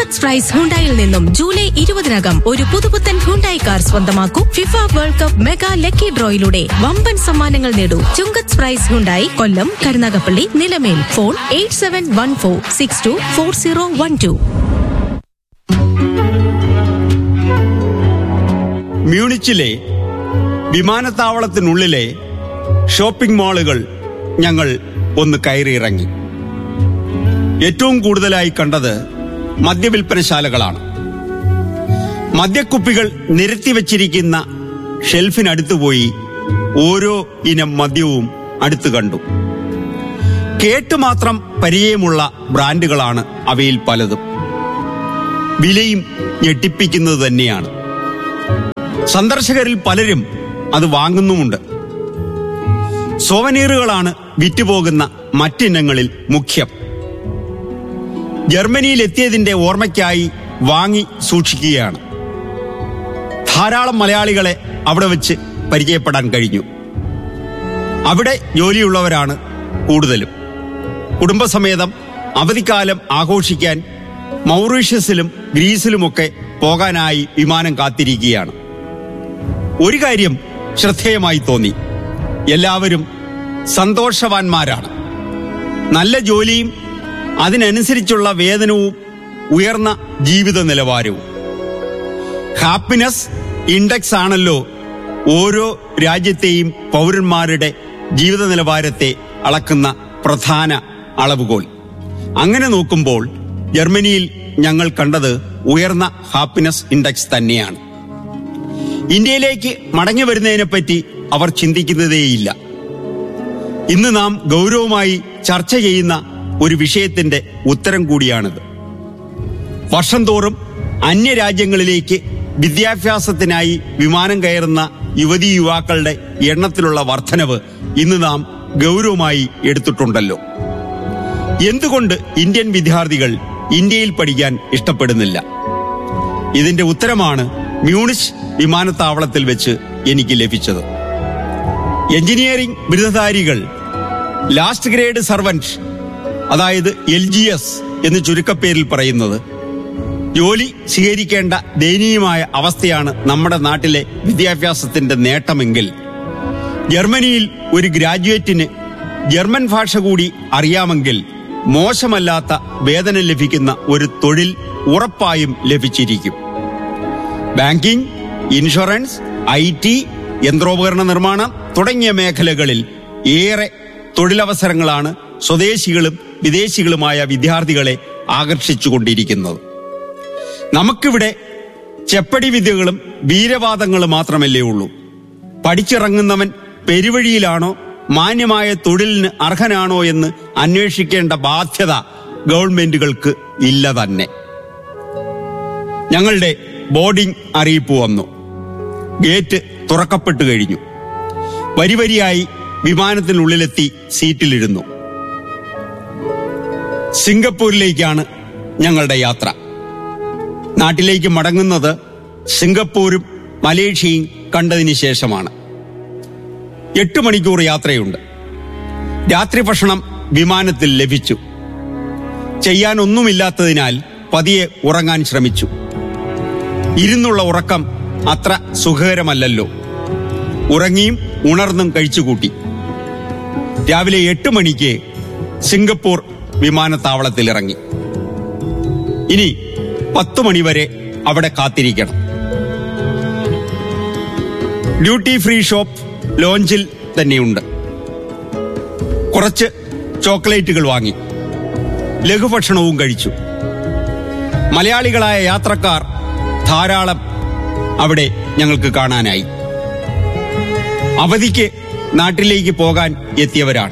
ചുങ്കത്ത് price ഹുണ്ടായിൽ നിന്നും July ഇരുപതിനകം ഒരു പുതുപുത്തൻ ഹുണ്ടായി കാർ സ്വന്തമാക്കൂ FIFA world cup mega lucky ഡ്രോയിലൂടെ വമ്പൻ സമ്മാനങ്ങൾ നേടൂ Chungath prize Hyundai Kollam Karunagappally Nilamel phone eight seven one four six two four zero one two മ്യൂണിച്ചിലെ വിമാനത്താവളത്തിനുള്ളിലെ ഷോപ്പിംഗ് മാളുകൾ ഞങ്ങൾ ഒന്ന് കയറിയിറങ്ങി ഏറ്റവും കൂടുതലായി കണ്ടത് മദ്യവിൽപ്പനശാലകളാണ് മദ്യക്കുപ്പികൾ നിരത്തി വച്ചിരിക്കുന്ന ഷെൽഫിനടുത്ത് പോയി ഓരോ ഇനം മദ്യവും അടുത്ത് കണ്ടു കേട്ട് മാത്രം പരിചയമുള്ള ബ്രാൻഡുകളാണ് അവയിൽ പലതും വിലയും ഞെട്ടിപ്പിക്കുന്നത് തന്നെയാണ് സന്ദർശകരിൽ പലരും അത് വാങ്ങുന്നുമുണ്ട് സോവനീറുകളാണ് വിറ്റുപോകുന്ന മറ്റിനങ്ങളിൽ മുഖ്യം ജർമ്മനിയിൽ എത്തിയതിന്റെ ഓർമ്മയ്ക്കായി വാങ്ങി സൂക്ഷിക്കുകയാണ് ധാരാളം മലയാളികളെ അവിടെ വെച്ച് പരിചയപ്പെടാൻ കഴിഞ്ഞു അവിടെ ജോലിയുള്ളവരാണ് കൂടുതലും കുടുംബസമേതം അവധിക്കാലം ആഘോഷിക്കാൻ മൗറീഷ്യസിലും ഗ്രീസിലുമൊക്കെ പോകാനായി വിമാനം കാത്തിരിക്കുകയാണ് ഒരു കാര്യം ശ്രദ്ധേയമായി തോന്നി എല്ലാവരും സന്തോഷവാന്മാരാണ് നല്ല ജോലിയും അതിനനുസരിച്ചുള്ള വേതനവും ഉയർന്ന ജീവിത നിലവാരവും ഹാപ്പിനെസ് ഇൻഡെക്സ് ആണല്ലോ ഓരോ രാജ്യത്തെയും പൗരന്മാരുടെ ജീവിത നിലവാരത്തെ അളക്കുന്ന പ്രധാന അളവുകോൽ അങ്ങനെ നോക്കുമ്പോൾ ജർമ്മനിയിൽ ഞങ്ങൾ കണ്ടത് ഉയർന്ന ഹാപ്പിനെസ് ഇൻഡെക്സ് തന്നെയാണ് ഇന്ത്യയിലേക്ക് മടങ്ങി വരുന്നതിനെപ്പറ്റി അവർ ചിന്തിക്കുന്നതേയില്ല ഇന്ന് നാം ഗൗരവമായി ചർച്ച ചെയ്യുന്ന ഒരു വിഷയത്തിന്റെ ഉത്തരം കൂടിയാണിത് വർഷം തോറും അന്യരാജ്യങ്ങളിലേക്ക് വിദ്യാഭ്യാസത്തിനായി വിമാനം കയറുന്ന യുവതീ യുവാക്കളുടെ എണ്ണത്തിലുള്ള വർധനവ് ഇന്ന് നാം ഗൗരവമായി എടുത്തിട്ടുണ്ടല്ലോ എന്തുകൊണ്ട് ഇന്ത്യൻ വിദ്യാർത്ഥികൾ ഇന്ത്യയിൽ പഠിക്കാൻ ഇഷ്ടപ്പെടുന്നില്ല ഇതിന്റെ ഉത്തരമാണ് മ്യൂണിച്ച് വിമാനത്താവളത്തിൽ വെച്ച് എനിക്ക് ലഭിച്ചത് എഞ്ചിനീയറിംഗ് ബിരുദധാരികൾ ലാസ്റ്റ് ഗ്രേഡ് സർവന്റ് അതായത് എൽ ജി എസ് എന്ന് ചുരുക്കപ്പേരിൽ പറയുന്നത് ജോലി സ്വീകരിക്കേണ്ട ദയനീയമായ അവസ്ഥയാണ് നമ്മുടെ നാട്ടിലെ വിദ്യാഭ്യാസത്തിന്റെ നേട്ടമെങ്കിൽ ജർമ്മനിയിൽ ഒരു ഗ്രാജുവേറ്റിന് ജർമ്മൻ ഭാഷ കൂടി അറിയാമെങ്കിൽ മോശമല്ലാത്ത വേതനം ലഭിക്കുന്ന ഒരു തൊഴിൽ ഉറപ്പായും ലഭിച്ചിരിക്കും ബാങ്കിംഗ് ഇൻഷുറൻസ് ഐ ടി യന്ത്രോപകരണ നിർമ്മാണം തുടങ്ങിയ മേഖലകളിൽ ഏറെ തൊഴിലവസരങ്ങളാണ് സ്വദേശികളും വിദേശികളുമായ വിദ്യാർത്ഥികളെ ആകർഷിച്ചുകൊണ്ടിരിക്കുന്നത് നമുക്കിവിടെ ചെപ്പടി വിദ്യകളും വീരവാദങ്ങളും മാത്രമല്ലേ ഉള്ളൂ പഠിച്ചിറങ്ങുന്നവൻ പെരുവഴിയിലാണോ മാന്യമായ തൊഴിലിന് അർഹനാണോ എന്ന് അന്വേഷിക്കേണ്ട ബാധ്യത ഗവൺമെന്റുകൾക്ക് ഇല്ല തന്നെ ഞങ്ങളുടെ ബോർഡിംഗ് അറിയിപ്പ് വന്നു ഗേറ്റ് തുറക്കപ്പെട്ടു കഴിഞ്ഞു വരിവരിയായി വിമാനത്തിനുള്ളിലെത്തി സീറ്റിലിരുന്നു സിംഗപ്പൂരിലേക്കാണ് ഞങ്ങളുടെ യാത്ര നാട്ടിലേക്ക് മടങ്ങുന്നത് സിംഗപ്പൂരും മലേഷ്യയും കണ്ടതിന് ശേഷമാണ് എട്ട് മണിക്കൂർ യാത്രയുണ്ട് രാത്രി ഭക്ഷണം വിമാനത്തിൽ ലഭിച്ചു ചെയ്യാനൊന്നുമില്ലാത്തതിനാൽ പതിയെ ഉറങ്ങാൻ ശ്രമിച്ചു ഇരുന്നുള്ള ഉറക്കം അത്ര സുഖകരമല്ലല്ലോ ഉറങ്ങിയും ഉണർന്നും കഴിച്ചുകൂട്ടി രാവിലെ എട്ട് മണിക്ക് സിംഗപ്പൂർ വിമാനത്താവളത്തിൽ ഇറങ്ങി ഇനി പത്ത് മണിവരെ അവിടെ കാത്തിരിക്കണം ഡ്യൂട്ടി ഫ്രീ ഷോപ്പ് ലോഞ്ചിൽ തന്നെയുണ്ട് കുറച്ച് ചോക്ലേറ്റുകൾ വാങ്ങി ലഘുഭക്ഷണവും കഴിച്ചു മലയാളികളായ യാത്രക്കാർ ധാരാളം അവിടെ ഞങ്ങൾക്ക് കാണാനായി അവധിക്ക് നാട്ടിലേക്ക് പോകാൻ എത്തിയവരാണ്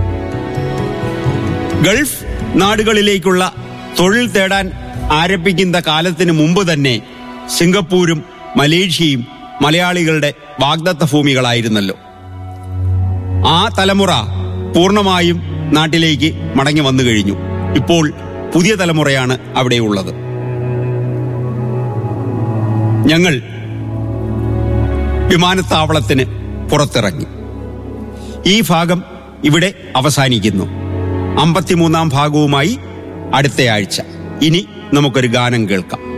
ഗൾഫ് നാടുകളിലേക്കുള്ള തൊഴിൽ തേടാൻ ആരംഭിക്കുന്ന കാലത്തിന് മുമ്പ് തന്നെ സിംഗപ്പൂരും മലേഷ്യയും മലയാളികളുടെ വാഗ്ദത്ത ഭൂമികളായിരുന്നല്ലോ ആ തലമുറ പൂർണ്ണമായും നാട്ടിലേക്ക് മടങ്ങി വന്നു കഴിഞ്ഞു ഇപ്പോൾ പുതിയ തലമുറയാണ് അവിടെയുള്ളത് ഞങ്ങൾ വിമാനത്താവളത്തിന് പുറത്തിറങ്ങി ഈ ഭാഗം ഇവിടെ അവസാനിക്കുന്നു അമ്പത്തിമൂന്നാം ഭാഗവുമായി അടുത്തയാഴ്ച ഇനി നമുക്കൊരു ഗാനം കേൾക്കാം